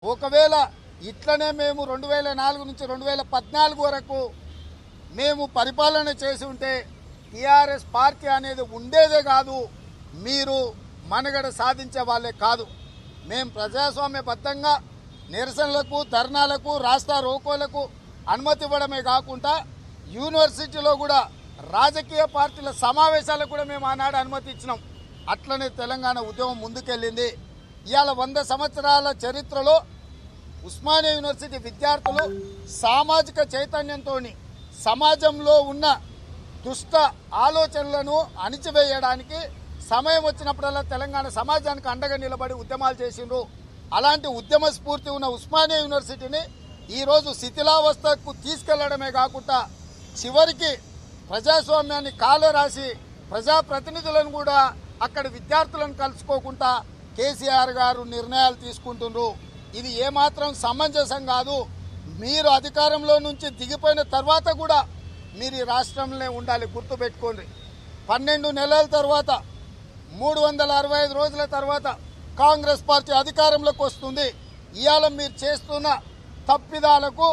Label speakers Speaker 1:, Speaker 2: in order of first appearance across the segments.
Speaker 1: ఒకవేళ ఇట్లనే మేము రెండు వేల నాలుగు నుంచి రెండు వేల పద్నాలుగు వరకు మేము పరిపాలన చేసి ఉంటే టీఆర్ఎస్ పార్టీ అనేది ఉండేదే కాదు మీరు మనుగడ సాధించే వాళ్ళే కాదు మేము ప్రజాస్వామ్యబద్ధంగా నిరసనలకు ధర్నాలకు రాష్ట్ర రోకోలకు అనుమతి ఇవ్వడమే కాకుండా యూనివర్సిటీలో కూడా రాజకీయ పార్టీల సమావేశాలకు కూడా మేము ఆనాడు అనుమతి ఇచ్చినాం అట్లనే తెలంగాణ ఉద్యమం ముందుకెళ్ళింది ఇవాళ వంద సంవత్సరాల చరిత్రలో ఉస్మానియా యూనివర్సిటీ విద్యార్థులు సామాజిక చైతన్యంతో సమాజంలో ఉన్న దుష్ట ఆలోచనలను అణిచివేయడానికి సమయం వచ్చినప్పుడల్లా తెలంగాణ సమాజానికి అండగా నిలబడి ఉద్యమాలు చేసిండ్రు అలాంటి ఉద్యమ స్ఫూర్తి ఉన్న ఉస్మానియా యూనివర్సిటీని ఈరోజు శిథిలావస్థకు తీసుకెళ్లడమే కాకుండా చివరికి ప్రజాస్వామ్యాన్ని కాలరాసి ప్రజాప్రతినిధులను కూడా అక్కడ విద్యార్థులను కలుసుకోకుండా కేసీఆర్ గారు నిర్ణయాలు తీసుకుంటున్నారు ఇది ఏమాత్రం సమంజసం కాదు మీరు అధికారంలో నుంచి దిగిపోయిన తర్వాత కూడా మీరు ఈ రాష్ట్రంలో ఉండాలి గుర్తుపెట్టుకోండి పన్నెండు నెలల తర్వాత మూడు వందల అరవై ఐదు రోజుల తర్వాత కాంగ్రెస్ పార్టీ అధికారంలోకి వస్తుంది ఇవాళ మీరు చేస్తున్న తప్పిదాలకు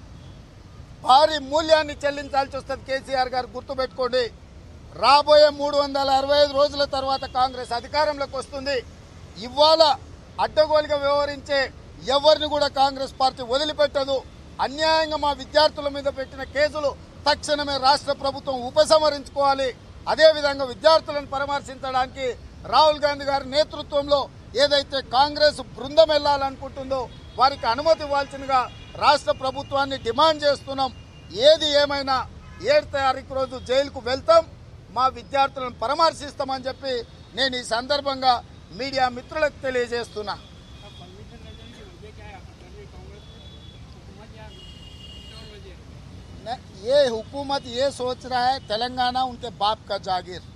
Speaker 1: భారీ మూల్యాన్ని చెల్లించాల్సి వస్తుంది కేసీఆర్ గారు గుర్తుపెట్టుకోండి రాబోయే మూడు వందల అరవై ఐదు రోజుల తర్వాత కాంగ్రెస్ అధికారంలోకి వస్తుంది ఇవాళ అడ్డగోలుగా వ్యవహరించే ఎవరిని కూడా కాంగ్రెస్ పార్టీ వదిలిపెట్టదు అన్యాయంగా మా విద్యార్థుల మీద పెట్టిన కేసులు తక్షణమే రాష్ట్ర ప్రభుత్వం ఉపసంహరించుకోవాలి అదేవిధంగా విద్యార్థులను పరామర్శించడానికి రాహుల్ గాంధీ గారి నేతృత్వంలో ఏదైతే కాంగ్రెస్ బృందం వెళ్లాలనుకుంటుందో వారికి అనుమతి ఇవ్వాల్సిందిగా రాష్ట్ర ప్రభుత్వాన్ని డిమాండ్ చేస్తున్నాం ఏది ఏమైనా ఏడు తారీఖు రోజు జైలుకు వెళ్తాం మా విద్యార్థులను పరామర్శిస్తామని చెప్పి నేను ఈ సందర్భంగా మీడియా మిత్రులకు తెలియజేస్తున్నా
Speaker 2: परमिशन लेने की वजह क्या है कर रही कांग्रेस हुकूमत या और वजह
Speaker 1: न- ये हुकूमत ये सोच रहा है तेलंगाना उनके बाप का जागीर